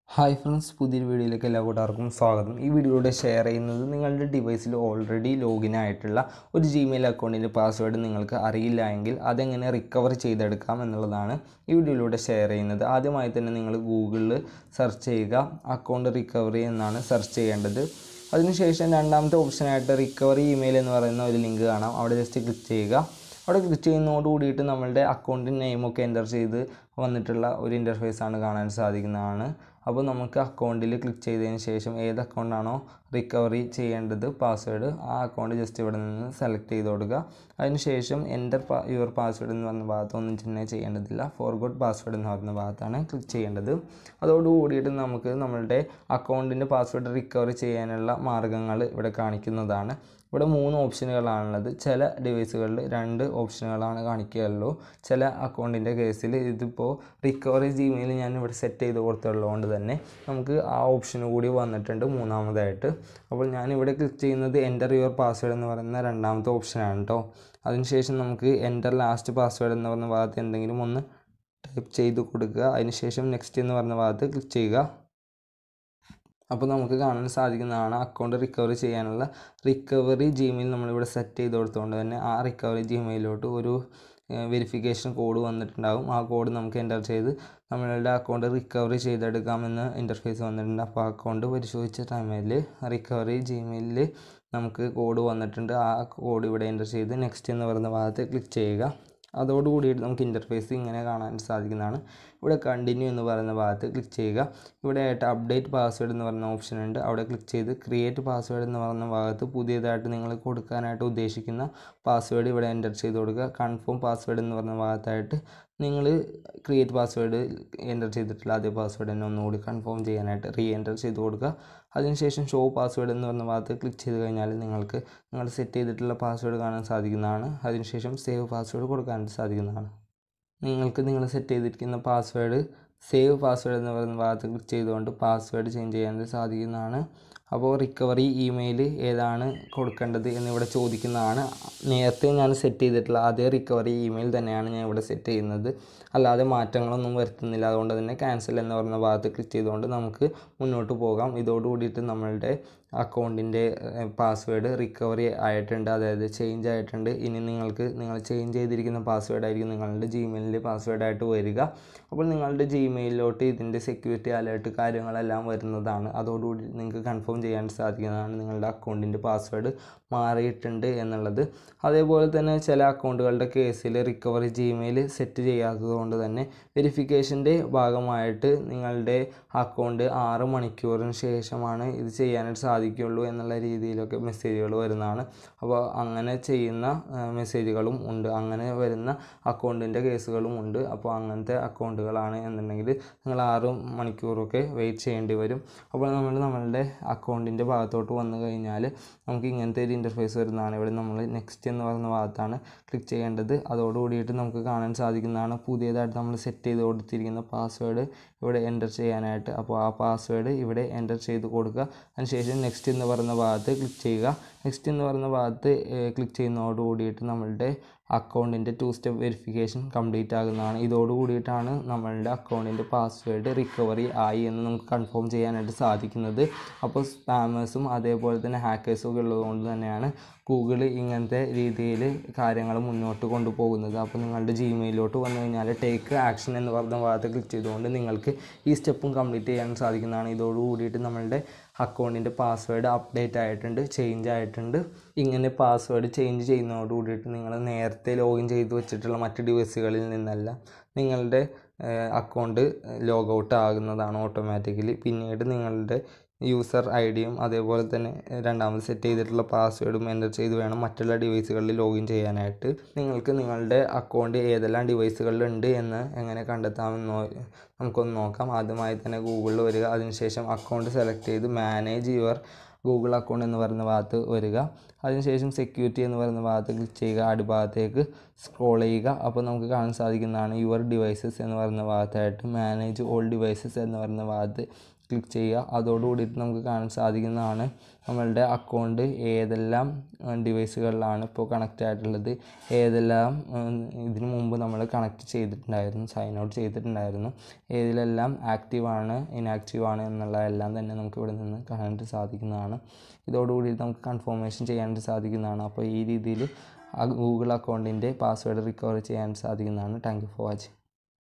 hi friends പുതിയൊരു വീഡിയോയിലേക്ക് എല്ലാ കൂട്ടുകാർക്കും സ്വാഗതം ഈ വീഡിയോയിലൂടെ ഷെയർ ചെയ്യുന്നത് നിങ്ങളുടെ ഡിവൈസിൽ ഓൾറെഡി ലോഗിൻ ആയിട്ടുള്ള ഒരു ജിമെയിൽ അക്കൗണ്ടിൻ്റെ പാസ്വേഡ് നിങ്ങൾക്ക് അറിയില്ല എങ്കിൽ അതെങ്ങനെ റിക്കവർ ചെയ്തെടുക്കാം എന്നുള്ളതാണ് ഈ വീഡിയോയിലൂടെ ഷെയർ ചെയ്യുന്നത് ആദ്യമായി തന്നെ നിങ്ങൾ ഗൂഗിളിൽ സെർച്ച് ചെയ്യുക അക്കൗണ്ട് റിക്കവറി എന്നാണ് സെർച്ച് ചെയ്യേണ്ടത് അതിനുശേഷം രണ്ടാമത്തെ ഓപ്ഷനായിട്ട് റിക്കവറി ഇമെയിൽ എന്ന് പറയുന്ന ഒരു ലിങ്ക് കാണാം അവിടെ ജസ്റ്റ് ക്ലിക്ക് ചെയ്യുക അവിടെ ക്ലിക്ക് ചെയ്യുന്നതോട് കൂടിയിട്ട് നമ്മളുടെ അക്കൗണ്ടിൻ്റെ നെയിമൊക്കെ എൻ്റർ ചെയ്ത് വന്നിട്ടുള്ള ഒരു ഇൻ്റർഫേസ് ആണ് കാണാൻ സാധിക്കുന്നതാണ് അപ്പോൾ നമുക്ക് അക്കൗണ്ടിൽ ക്ലിക്ക് ചെയ്തതിന് ശേഷം ഏത് അക്കൗണ്ടാണോ റിക്കവറി ചെയ്യേണ്ടത് പാസ്വേഡ് ആ അക്കൗണ്ട് ജസ്റ്റ് ഇവിടെ നിന്ന് സെലക്ട് ചെയ്ത് കൊടുക്കുക അതിനുശേഷം എൻ്റർ യുവർ പാസ്വേഡ് എന്ന് പറഞ്ഞ ഭാഗത്ത് ഒന്നും തന്നെ ചെയ്യേണ്ടതില്ല ഫോർഗോട്ട് പാസ്വേഡ് എന്ന് പറയുന്ന ഭാഗത്താണ് ക്ലിക്ക് ചെയ്യേണ്ടത് അതോടുകൂടിയിട്ട് നമുക്ക് നമ്മളുടെ അക്കൗണ്ടിൻ്റെ പാസ്വേഡ് റിക്കവറി ചെയ്യാനുള്ള മാർഗ്ഗങ്ങൾ ഇവിടെ കാണിക്കുന്നതാണ് ഇവിടെ മൂന്ന് ഓപ്ഷനുകളാണുള്ളത് ചില ഡിവൈസുകളിൽ രണ്ട് ഓപ്ഷനുകളാണ് കാണിക്കുകയുള്ളൂ ചില അക്കൗണ്ടിൻ്റെ കേസിൽ ഇതിപ്പോൾ റിക്കവറി ജിമെയിൽ ഞാൻ ഇവിടെ സെറ്റ് ചെയ്ത് കൊടുത്തുള്ളതുകൊണ്ട് തന്നെ നമുക്ക് ആ ഓപ്ഷൻ കൂടി വന്നിട്ടുണ്ട് മൂന്നാമതായിട്ട് അപ്പോൾ ഞാനിവിടെ ക്ലിക്ക് ചെയ്യുന്നത് എൻ്റർ യുവർ പാസ്വേഡ് എന്ന് പറയുന്ന രണ്ടാമത്തെ ഓപ്ഷനാണ് കേട്ടോ അതിനുശേഷം നമുക്ക് എൻ്റർ ലാസ്റ്റ് പാസ്വേഡ് എന്ന് പറഞ്ഞ ഭാഗത്ത് എന്തെങ്കിലും ഒന്ന് ടൈപ്പ് ചെയ്ത് കൊടുക്കുക അതിനുശേഷം നെക്സ്റ്റ് എന്ന് പറഞ്ഞ ഭാഗത്ത് ക്ലിക്ക് ചെയ്യുക അപ്പോൾ നമുക്ക് കാണാൻ സാധിക്കുന്നതാണ് അക്കൗണ്ട് റിക്കവറി ചെയ്യാനുള്ള റിക്കവറി ജിമെയിൽ നമ്മളിവിടെ സെറ്റ് ചെയ്ത് കൊടുത്തുകൊണ്ട് തന്നെ ആ റിക്കവറി ജിമെയിലോട്ട് ഒരു വെരിഫിക്കേഷൻ കോഡ് വന്നിട്ടുണ്ടാകും ആ കോഡ് നമുക്ക് എൻ്റർ ചെയ്ത് നമ്മളുടെ അക്കൗണ്ട് റിക്കവറി ചെയ്തെടുക്കാമെന്ന് ഇൻ്റർഫേസ് വന്നിട്ടുണ്ട് അപ്പോൾ അക്കൗണ്ട് പരിശോധിച്ച ടൈമിൽ റിക്കവറി ജിമെയിലിൽ നമുക്ക് കോഡ് വന്നിട്ടുണ്ട് ആ കോഡ് ഇവിടെ എൻ്റർ ചെയ്ത് നെക്സ്റ്റ് എന്ന് പറയുന്ന ഭാഗത്ത് ക്ലിക്ക് ചെയ്യുക അതോടുകൂടിയിട്ട് നമുക്ക് ഇൻ്റർഫേസ് ഇങ്ങനെ കാണാൻ സാധിക്കുന്നതാണ് ഇവിടെ കണ്ടിന്യൂ എന്ന് പറയുന്ന ഭാഗത്ത് ക്ലിക്ക് ചെയ്യുക ഇവിടെ ആയിട്ട് അപ്ഡേറ്റ് പാസ്വേഡ് എന്ന് പറയുന്ന ഓപ്ഷൻ ഉണ്ട് അവിടെ ക്ലിക്ക് ചെയ്ത് ക്രിയേറ്റ് പാസ്വേഡ് എന്ന് പറയുന്ന ഭാഗത്ത് പുതിയതായിട്ട് നിങ്ങൾ കൊടുക്കാനായിട്ട് ഉദ്ദേശിക്കുന്ന പാസ്വേഡ് ഇവിടെ എൻ്റർ ചെയ്ത് കൊടുക്കുക കൺഫേം പാസ്വേഡ് എന്ന് പറയുന്ന ഭാഗത്തായിട്ട് നിങ്ങൾ ക്രിയേറ്റ് പാസ്വേഡ് എൻ്റർ ചെയ്തിട്ടുള്ള അതേ പാസ്വേഡ് തന്നെ ഒന്നുകൂടി കൺഫേം ചെയ്യാനായിട്ട് റീ എൻ്റർ ചെയ്ത് കൊടുക്കുക അതിനുശേഷം ഷോ പാസ്വേഡ് എന്ന് പറഞ്ഞ ഭാഗത്ത് ക്ലിക്ക് ചെയ്ത് കഴിഞ്ഞാൽ നിങ്ങൾക്ക് നിങ്ങൾ സെറ്റ് ചെയ്തിട്ടുള്ള പാസ്വേഡ് കാണാൻ സാധിക്കുന്നതാണ് അതിനുശേഷം സേവ് പാസ്വേഡ് കൊടുക്കാൻ സാധിക്കുന്നതാണ് നിങ്ങൾക്ക് നിങ്ങൾ സെറ്റ് ചെയ്തിരിക്കുന്ന പാസ്വേഡ് സേവ് പാസ്വേഡ് എന്ന് പറയുന്ന ഭാഗത്ത് ക്ലിക്ക് ചെയ്തുകൊണ്ട് പാസ്വേഡ് ചേഞ്ച് ചെയ്യാൻ സാധിക്കുന്നതാണ് അപ്പോൾ റിക്കവറി ഇമെയിൽ ഏതാണ് കൊടുക്കേണ്ടത് എന്നിവിടെ ചോദിക്കുന്നതാണ് നേരത്തെ ഞാൻ സെറ്റ് ചെയ്തിട്ടുള്ള അതേ റിക്കവറി ഇമെയിൽ തന്നെയാണ് ഞാൻ ഇവിടെ സെറ്റ് ചെയ്യുന്നത് അല്ലാതെ മാറ്റങ്ങളൊന്നും വരുത്തുന്നില്ല അതുകൊണ്ട് തന്നെ ക്യാൻസൽ എന്ന് പറയുന്ന ഭാഗത്ത് ക്ലിക്ക് ചെയ്തുകൊണ്ട് നമുക്ക് മുന്നോട്ട് പോകാം ഇതോടുകൂടിയിട്ട് നമ്മളുടെ അക്കൗണ്ടിൻ്റെ പാസ്വേഡ് റിക്കവറി ആയിട്ടുണ്ട് അതായത് ചേഞ്ച് ആയിട്ടുണ്ട് ഇനി നിങ്ങൾക്ക് നിങ്ങൾ ചേഞ്ച് ചെയ്തിരിക്കുന്ന പാസ്വേഡ് ആയിരിക്കും നിങ്ങളുടെ ജിമെയിലിൽ പാസ്വേഡായിട്ട് വരിക അപ്പോൾ നിങ്ങളുടെ ജിമെയിലിലോട്ട് ഇതിൻ്റെ സെക്യൂരിറ്റി അലേർട്ട് കാര്യങ്ങളെല്ലാം വരുന്നതാണ് അതോടുകൂടി നിങ്ങൾക്ക് കൺഫേം ചെയ്യാൻ സാധിക്കുന്നതാണ് നിങ്ങളുടെ അക്കൗണ്ടിൻ്റെ പാസ്വേഡ് മാറിയിട്ടുണ്ട് എന്നുള്ളത് അതേപോലെ തന്നെ ചില അക്കൗണ്ടുകളുടെ കേസിൽ റിക്കവറി ജിമെയിൽ സെറ്റ് ചെയ്യാത്തത് കൊണ്ട് തന്നെ വെരിഫിക്കേഷൻ്റെ ഭാഗമായിട്ട് നിങ്ങളുടെ അക്കൗണ്ട് ആറ് മണിക്കൂറിന് ശേഷമാണ് ഇത് ചെയ്യാനായിട്ട് സാധിക്കുള്ളൂ എന്നുള്ള രീതിയിലൊക്കെ മെസ്സേജുകൾ വരുന്നതാണ് അപ്പോൾ അങ്ങനെ ചെയ്യുന്ന മെസ്സേജുകളും ഉണ്ട് അങ്ങനെ വരുന്ന അക്കൗണ്ടിൻ്റെ കേസുകളും ഉണ്ട് അപ്പോൾ അങ്ങനത്തെ അക്കൗണ്ടുകളാണ് എന്നുണ്ടെങ്കിൽ നിങ്ങൾ ആറ് മണിക്കൂറൊക്കെ വെയിറ്റ് ചെയ്യേണ്ടി വരും അപ്പോൾ നമ്മൾ നമ്മളുടെ അക്കൗണ്ടിൻ്റെ ഭാഗത്തോട്ട് വന്നു കഴിഞ്ഞാൽ നമുക്ക് ഇങ്ങനത്തെ ഒരു ഇൻ്റർഫേസ് വരുന്നതാണ് ഇവിടെ നമ്മൾ നെക്സ്റ്റ് എന്ന് പറയുന്ന ഭാഗത്താണ് ക്ലിക്ക് ചെയ്യേണ്ടത് അതോടുകൂടിയിട്ട് നമുക്ക് കാണാൻ സാധിക്കുന്നതാണ് പുതിയതായിട്ട് നമ്മൾ സെറ്റ് ചെയ്ത് കൊടുത്തിരിക്കുന്ന പാസ്വേഡ് ഇവിടെ എൻ്റർ ചെയ്യാനായിട്ട് അപ്പോൾ ആ പാസ്വേഡ് ഇവിടെ എൻ്റർ ചെയ്ത് കൊടുക്കുക അതിനുശേഷം നെക്സ്റ്റ് എന്ന് പറയുന്ന ഭാഗത്ത് ക്ലിക്ക് ചെയ്യുക നെക്സ്റ്റ് എന്ന് പറയുന്ന ഭാഗത്ത് ക്ലിക്ക് ചെയ്യുന്നതോട് കൂടിയിട്ട് നമ്മളുടെ അക്കൗണ്ടിൻ്റെ ടു സ്റ്റെപ്പ് വെരിഫിക്കേഷൻ കംപ്ലീറ്റ് ആകുന്നതാണ് ഇതോട് കൂടിയിട്ടാണ് നമ്മളുടെ അക്കൗണ്ടിൻ്റെ പാസ്വേഡ് റിക്കവറി ആയി എന്ന് നമുക്ക് കൺഫേം ചെയ്യാനായിട്ട് സാധിക്കുന്നത് അപ്പോൾ സ്പാമേഴ്സും അതേപോലെ തന്നെ ഹാക്കേഴ്സും ഒക്കെ ഉള്ളതുകൊണ്ട് തന്നെയാണ് ഗൂഗിൾ ഇങ്ങനത്തെ രീതിയിൽ കാര്യങ്ങൾ മുന്നോട്ട് കൊണ്ടുപോകുന്നത് അപ്പോൾ നിങ്ങളുടെ ജിമെയിലോട്ട് വന്നു കഴിഞ്ഞാൽ ടേക്ക് ആക്ഷൻ എന്ന് പറഞ്ഞ ഭാഗത്ത് ക്ലിക്ക് ചെയ്തുകൊണ്ട് നിങ്ങൾക്ക് ഈ സ്റ്റെപ്പും കംപ്ലീറ്റ് ചെയ്യാൻ സാധിക്കുന്നതാണ് ഇതോട് കൂടിയിട്ട് നമ്മളുടെ അക്കൗണ്ടിൻ്റെ പാസ്വേഡ് അപ്ഡേറ്റ് ആയിട്ടുണ്ട് ചേഞ്ച് ആയിട്ടുണ്ട് ഇങ്ങനെ പാസ്വേഡ് ചേഞ്ച് ചെയ്യുന്നതോട് കൂടിയിട്ട് നിങ്ങൾ നേരത്തെ ലോഗിൻ ചെയ്ത് വെച്ചിട്ടുള്ള മറ്റ് ഡിവൈസുകളിൽ നിന്നല്ല നിങ്ങളുടെ അക്കൗണ്ട് ലോഗ് ഔട്ട് ആകുന്നതാണ് ഓട്ടോമാറ്റിക്കലി പിന്നീട് നിങ്ങളുടെ യൂസർ ഐ ഡിയും അതേപോലെ തന്നെ രണ്ടാമത് സെറ്റ് ചെയ്തിട്ടുള്ള പാസ്വേഡും എൻ്റർ ചെയ്ത് വേണം മറ്റുള്ള ഡിവൈസുകളിൽ ലോഗിൻ ചെയ്യാനായിട്ട് നിങ്ങൾക്ക് നിങ്ങളുടെ അക്കൗണ്ട് ഏതെല്ലാം ഡിവൈസുകളിലുണ്ട് എന്ന് എങ്ങനെ കണ്ടെത്താമെന്ന് നമുക്കൊന്ന് നോക്കാം ആദ്യമായി തന്നെ ഗൂഗിളിൽ വരിക അതിനുശേഷം അക്കൗണ്ട് സെലക്ട് ചെയ്ത് മാനേജ് യുവർ ഗൂഗിൾ അക്കൗണ്ട് എന്ന് പറയുന്ന ഭാഗത്ത് വരിക അതിനുശേഷം സെക്യൂരിറ്റി എന്ന് പറയുന്ന ഭാഗത്ത് ക്ലിക്ക് ചെയ്യുക അടിഭാഗത്തേക്ക് സ്ക്രോൾ ചെയ്യുക അപ്പോൾ നമുക്ക് കാണാൻ സാധിക്കുന്നതാണ് യുവർ ഡിവൈസസ് എന്ന് പറയുന്ന ഭാഗത്തായിട്ട് മാനേജ് ഓൾ ഡിവൈസസ് എന്ന് പറയുന്ന ഭാഗത്ത് ക്ലിക്ക് ചെയ്യുക അതോടുകൂടിയിട്ട് നമുക്ക് കാണാൻ സാധിക്കുന്നതാണ് നമ്മളുടെ അക്കൗണ്ട് ഏതെല്ലാം ഡിവൈസുകളിലാണ് ഇപ്പോൾ കണക്റ്റ് ആയിട്ടുള്ളത് ഏതെല്ലാം ഉം, ഇതിനു മുമ്പ് നമ്മൾ കണക്ട് ചെയ്തിട്ടുണ്ടായിരുന്നു സൈൻ ഔട്ട് ചെയ്തിട്ടുണ്ടായിരുന്നു ഏതിലെല്ലാം ആക്റ്റീവാണ് ഇനാക്റ്റീവ് ആണ് എന്നുള്ളതെല്ലാം തന്നെ നമുക്ക് ഇവിടെ നിന്ന് കാണാനായിട്ട് സാധിക്കുന്നതാണ് ഇതോടുകൂടി നമുക്ക് കൺഫർമേഷൻ ചെയ്യാനായിട്ട് സാധിക്കുന്നതാണ് അപ്പോൾ ഈ രീതിയിൽ ആ ഗൂഗിൾ അക്കൗണ്ടിൻ്റെ പാസ്വേഡ് റിക്കവർ ചെയ്യാൻ സാധിക്കുന്നതാണ് താങ്ക് യു ഫോർ വാച്ചിങ്